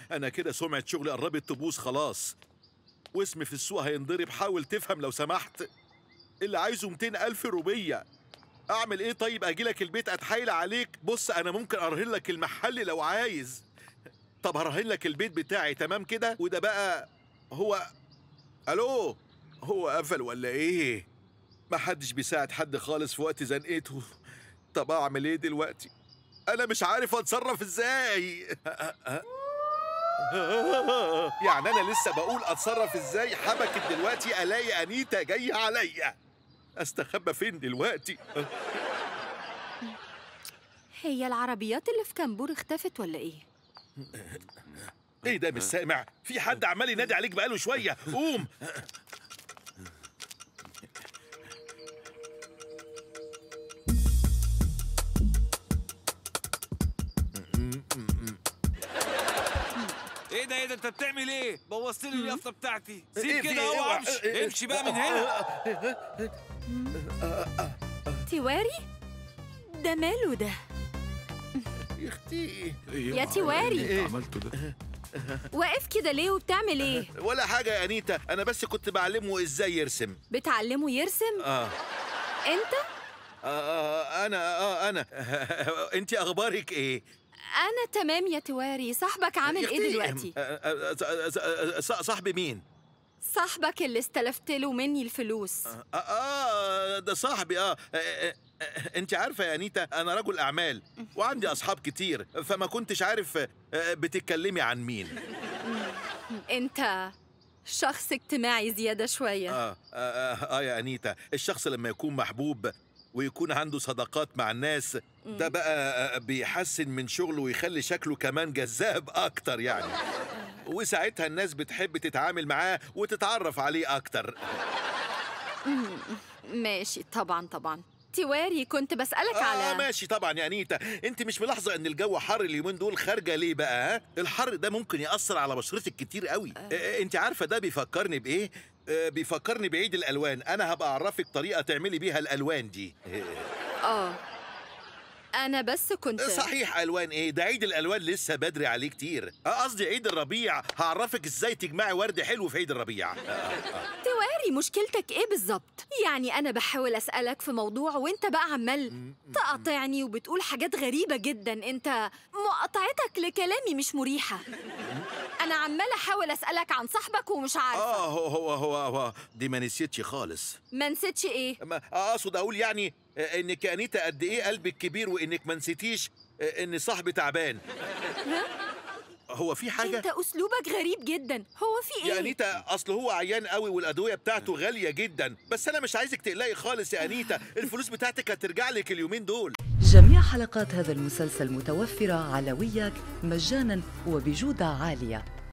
انا كده سمعة شغلي قربت تبوظ خلاص واسمي في السوق هينضرب حاول تفهم لو سمحت اللي عايزه 200 ألف روبية أعمل إيه طيب أجيلك البيت أتحايل عليك بص أنا ممكن أرهن لك المحل لو عايز طب هرهن لك البيت بتاعي تمام كده وده بقى هو ألو هو قفل ولا إيه محدش بيساعد حد خالص في وقت زنقته طب أعمل إيه دلوقتي أنا مش عارف أتصرف إزاي يعني انا لسه بقول اتصرف ازاي حبكت دلوقتي الاقي انيتا جايه عليا استخبى فين دلوقتي هي العربيات اللي في كامبور اختفت ولا ايه؟ ايه ده مش سامع في حد عمال ينادي عليك بقاله شويه قوم ايه ده ايه ده انت بتعمل ايه؟ بوظت لي اليافطه بتاعتي إيه سيب في كده إيه؟ اهو اوعى. امشي إيه؟ امشي بقى من هنا تيواري؟ ده ماله ده؟ يا اختي يا تيواري إيه؟ عملته ده واقف كده ليه وبتعمل ايه؟ ولا حاجه يا انيتا انا بس كنت بعلمه ازاي يرسم بتعلمه يرسم؟ اه انت؟ آه انا اه انا انت اخبارك ايه انا تمام يا تواري صاحبك عامل يا ايه أختي، دلوقتي؟ آه، آه، آه، ص- صاحبي مين صاحبك اللي استلفت له مني الفلوس آه, اه ده صاحبي اه, آه, آه, آه انت عارفه يا انيتا انا رجل اعمال وعندي اصحاب كتير فما كنتش عارف آه بتتكلمي عن مين انت شخص اجتماعي زيادة شوية آه, آه, آه, اه يا انيتا الشخص لما يكون محبوب ويكون عنده صداقات مع الناس ده بقى آه، بيحسن من شغله ويخلي شكله كمان جذاب اكتر يعني وساعتها الناس بتحب تتعامل معاه وتتعرف عليه اكتر ماشي طبعا طبعا تواري كنت بسألك آه على ماشي طبعا يا انيتا انت مش ملاحظه ان الجو حر اليومين دول خارجه ليه بقى ها الحر ده ممكن ياثر على بشرتك كتير قوي آه. انت عارفه ده بيفكرني بايه آه بيفكرني بعيد الالوان انا هبقى اعرفك طريقه تعملي بيها الالوان دي اه انا بس كنت صحيح الوان ايه ده عيد الالوان لسه بدري عليه كتير آه، قصدي عيد الربيع هعرفك ازاي تجمعي ورد حلو في عيد الربيع تواري مشكلتك ايه بالظبط يعني انا بحاول اسالك في موضوع وانت بقى عمال تقاطعني وبتقول حاجات غريبه جدا انت مقاطعتك لكلامي مش مريحه انا عمال احاول اسالك عن صاحبك ومش عارفه اه هو هو هو, هو دي ما نسيتش خالص ما نسيتش ايه ما اقصد اقول يعني آه، انك يا انيتا قد ايه قلبك كبير وانك ما نسيتيش آه، ان صاحبي تعبان هو في حاجه انت اسلوبك غريب جدا هو في يا ايه انيتا اصل هو عيان قوي والادويه بتاعته غاليه جدا بس انا مش عايزك تقلقي خالص يا انيتا الفلوس بتاعتك هترجع لك اليومين دول جميع حلقات هذا المسلسل متوفرة على وياك مجانا وبجودة عالية